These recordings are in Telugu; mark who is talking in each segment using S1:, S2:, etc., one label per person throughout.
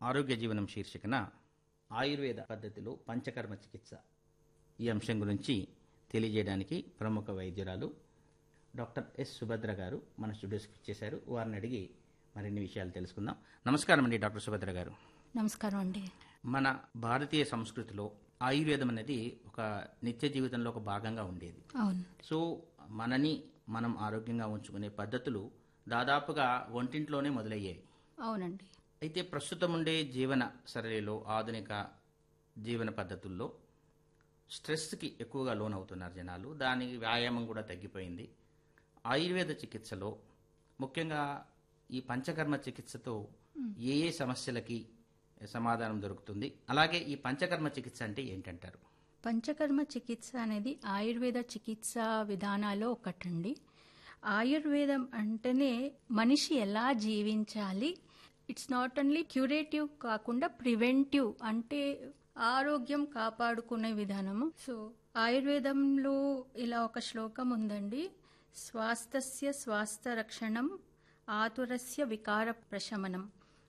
S1: ఆరోగ్య జీవనం శీర్షికన ఆయుర్వేద పద్ధతిలో పంచకర్మ చికిత్స ఈ అంశం గురించి తెలియజేయడానికి ప్రముఖ వైద్యురాలు డాక్టర్ ఎస్ సుభద్ర గారు మన స్టూడియోస్కి ఇచ్చేశారు వారిని అడిగి మరిన్ని విషయాలు తెలుసుకుందాం నమస్కారం అండి డాక్టర్ సుభద్ర గారు
S2: నమస్కారం అండి
S1: మన భారతీయ సంస్కృతిలో ఆయుర్వేదం అనేది ఒక నిత్య జీవితంలో ఒక భాగంగా ఉండేది
S2: అవును
S1: సో మనని మనం ఆరోగ్యంగా ఉంచుకునే పద్ధతులు దాదాపుగా వంటింట్లోనే మొదలయ్యాయి
S2: అవునండి
S1: అయితే ప్రస్తుతం ఉండే జీవన సరళిలో ఆధునిక జీవన పద్ధతుల్లో స్ట్రెస్కి ఎక్కువగా లోనవుతున్నారు జనాలు దాని వ్యాయామం కూడా తగ్గిపోయింది ఆయుర్వేద చికిత్సలో ముఖ్యంగా ఈ పంచకర్మ చికిత్సతో ఏ ఏ సమస్యలకి సమాధానం దొరుకుతుంది అలాగే ఈ పంచకర్మ చికిత్స అంటే ఏంటంటారు
S2: పంచకర్మ చికిత్స అనేది ఆయుర్వేద చికిత్స విధానాల్లో ఒకటండి ఆయుర్వేదం అంటేనే మనిషి ఎలా జీవించాలి ఇట్స్ నాట్ ఓన్లీ క్యూరేటివ్ కాకుండా ప్రివెంటివ్ అంటే ఆరోగ్యం కాపాడుకునే విధానము సో ఆయుర్వేదంలో ఇలా ఒక శ్లోకం ఉందండి స్వాస్థ్య స్వాస్థ్య రక్షణం ఆతురస్య వికార ప్రశమనం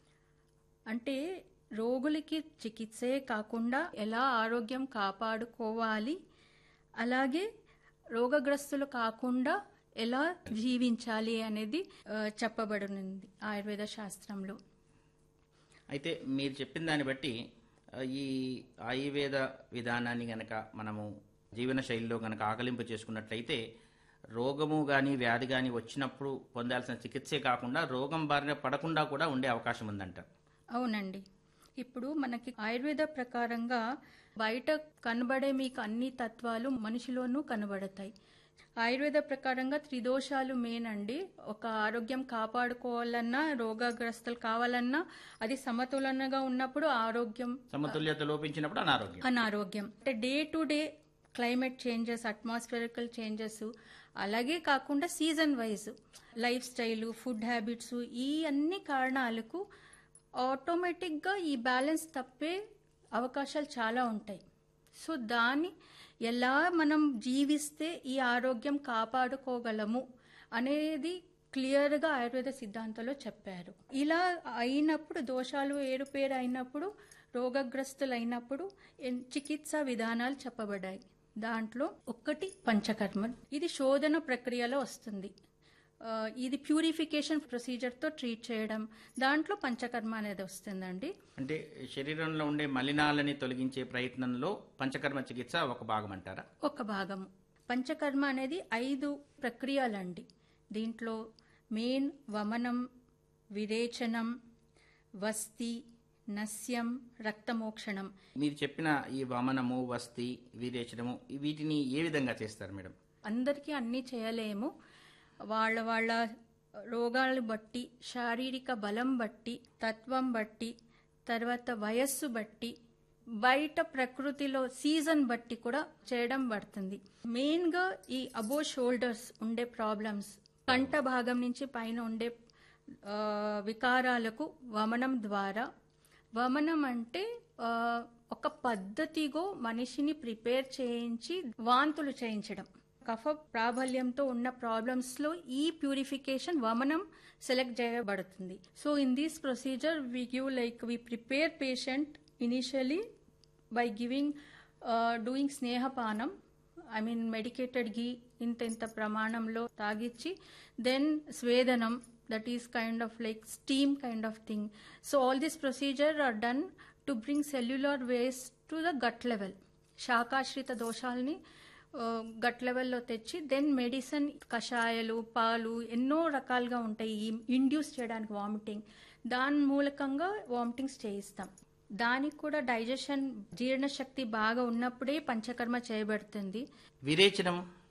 S2: అంటే రోగులకి చికిత్సే కాకుండా ఎలా ఆరోగ్యం కాపాడుకోవాలి అలాగే రోగగ్రస్తులు కాకుండా ఎలా జీవించాలి అనేది ఆ, చెప్పబడినది ఆయుర్వేద శాస్త్రంలో
S1: అయితే మీరు చెప్పిన దాన్ని బట్టి ఆ, ఈ ఆయుర్వేద విధానాన్ని గనక మనము జీవన శైలిలో గనక ఆకలింపు చేసుకున్నట్లయితే రోగము కానీ వ్యాధి కానీ వచ్చినప్పుడు పొందాల్సిన చికిత్సే కాకుండా రోగం బారిన పడకుండా కూడా ఉండే అవకాశం ఉందంట
S2: అవునండి ఇప్పుడు మనకి ఆయుర్వేద ప్రకారంగా బయట కనబడే మీకు అన్ని తత్వాలు మనిషిలోనూ కనబడతాయి ఆయుర్వేద ప్రకారంగా త్రిదోషాలు మెయిన్ అండి ఒక ఆరోగ్యం కాపాడుకోవాలన్నా రోగగ్రస్తులు కావాలన్నా అది సమతులనగా ఉన్నప్పుడు ఆరోగ్యం
S1: సమతుల్యత లోపించినప్పుడు అనారోగ్యం
S2: అనారోగ్యం అంటే day to day climate changes atmospherical changes అలాగే కాకుండా season wise life style food habits ఈ అన్ని కారణాలకు ఆటోమేటిక్గా ఈ బ్యాలెన్స్ తప్పే అవకాశాలు చాలా ఉంటాయి సో దాన్ని ఎలా మనం జీవిస్తే ఈ ఆరోగ్యం కాపాడుకోగలము అనేది క్లియర్గా ఆయుర్వేద సిద్ధాంతంలో చెప్పారు ఇలా అయినప్పుడు దోషాలు ఏరుపేరు అయినప్పుడు రోగగ్రస్తులు అయినప్పుడు ఎన్- చికిత్సా విధానాలు చెప్పబడ్డాయి దాంట్లో ఒక్కటి పంచకర్మ ఇది శోధన ప్రక్రియలో వస్తుంది ఆ, ఇది ప్యూరిఫికేషన్ ప్రొసీజర్తో ట్రీట్ చేయడం దాంట్లో పంచకర్మ అనేది వస్తుందండి
S1: అంటే శరీరంలో ఉండే మలినాలని తొలగించే ప్రయత్నంలో పంచకర్మ చికిత్స ఒక భాగం అంటారా
S2: ఒక భాగము పంచకర్మ అనేది ఐదు ప్రక్రియలండి దీంట్లో మెయిన్ వమనం విరేచనం వస్తి నస్యం రక్తమోక్షణం
S1: మీరు చెప్పిన ఈ వమనము వస్తి విరేచనము వీటిని ఏ విధంగా చేస్తారు మేడం
S2: అందరికీ అన్నీ చేయలేము వాళ్ళ వాళ్ళ రోగాలు బట్టి శారీరక బలం బట్టి తత్వం బట్టి తర్వాత వయస్సు బట్టి బయట ప్రకృతిలో సీజన్ బట్టి కూడా చేయడం పడుతుంది మెయిన్గా ఈ అబో షోల్డర్స్ ఉండే ప్రాబ్లమ్స్ కంట భాగం నుంచి పైన ఉండే ఆ, వికారాలకు వమనం ద్వారా వమనం అంటే ఆ, ఒక పద్ధతిగా మనిషిని ప్రిపేర్ చేయించి వాంతులు చేయించడం కఫ ప్రాబల్యంతో ఉన్న ప్రాబ్లమ్స్ లో ఈ ప్యూరిఫికేషన్ వమనం సెలెక్ట్ చేయబడుతుంది so in this procedure we give like we prepare patient initially by giving doing స్నేహపానం ఐ మీన్ మెడికేటెడ్ ఘీ ఇంత ఇంత ప్రమాణంలో తాగిచ్చి దెన్ స్వేదనం that is kind of like steam kind of thing so all this procedure are done to bring cellular waste to the gut level శాకాశ్రిత దోషాలని గట్ లెవెల్లో తెచ్చి దెన్ మెడిసిన్ కషాయాలు పాలు ఎన్నో రకాలుగా ఉంటాయి ఇండ్యూస్ చేయడానికి వామిటింగ్ దాని మూలకంగా వామిటింగ్స్ చేయిస్తాం దానికి కూడా డైజెషన్ జీర్ణశక్తి బాగా ఉన్నప్పుడే పంచకర్మ చేయబడుతుంది
S1: విరేచనం